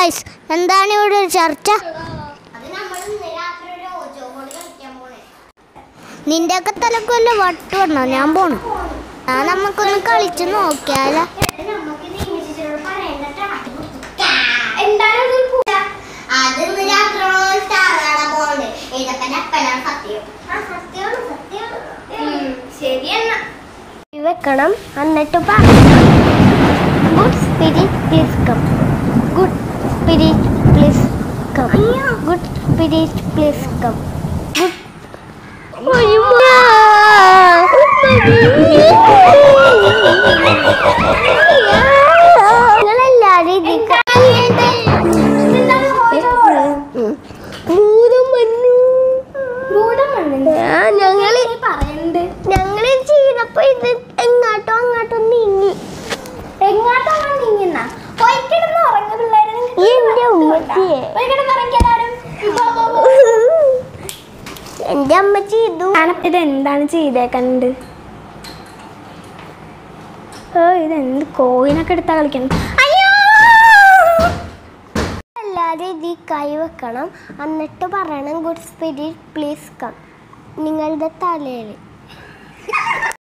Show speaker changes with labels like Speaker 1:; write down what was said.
Speaker 1: guys എന്താണ് ഇവിടെ ഒരു ചർച്ച നിന്റെ ഒക്കെ തലക്കൊല്ല വട്ട് വന്നോ ഞാൻ പോണു ആ നമുക്കൊന്ന് കളിച്ച് നോക്കിയാലോ
Speaker 2: ശരിയെന്നാ
Speaker 1: വെക്കണം എന്നിട്ട് പറയണം good spirit please come good spirit please come good spirit please come good നിങ്ങളെല്ലാരും ഇതിക്ക് ഭൂതം വന്നു ആ, ഞങ്ങള്
Speaker 2: പറയുന്നുണ്ട്
Speaker 1: ഞങ്ങള് ചെയ്തപ്പോ ഇത് എങ്ങാട്ടോ അങ്ങോട്ടോ നീങ്ങി
Speaker 2: എങ്ങോട്ടാ നീങ്ങുന്ന പോയിക്കിടന്ന് ഉറങ്ങ പിള്ളേരെ
Speaker 1: എന്റെ ഉമ്മച്ചിയെ
Speaker 2: പോയിക്കിടന്ന് ഉറങ്ങിയാലും
Speaker 1: എന്റെ അമ്മ ചെയ്തു
Speaker 2: ഇത് എന്താണ് ചെയ്തേക്കണ്ട് ഓ ഇതെന്ത് കോയിനൊക്കെ എടുത്താ കളിക്കണം അയ്യോ
Speaker 1: എല്ലാരും ഇത് കൈ വെക്കണം എന്നിട്ട് പറയണം ഗുഡ് സ്പിരിറ്റ് പ്ലീസ് കം നിങ്ങളുടെ തലയിൽ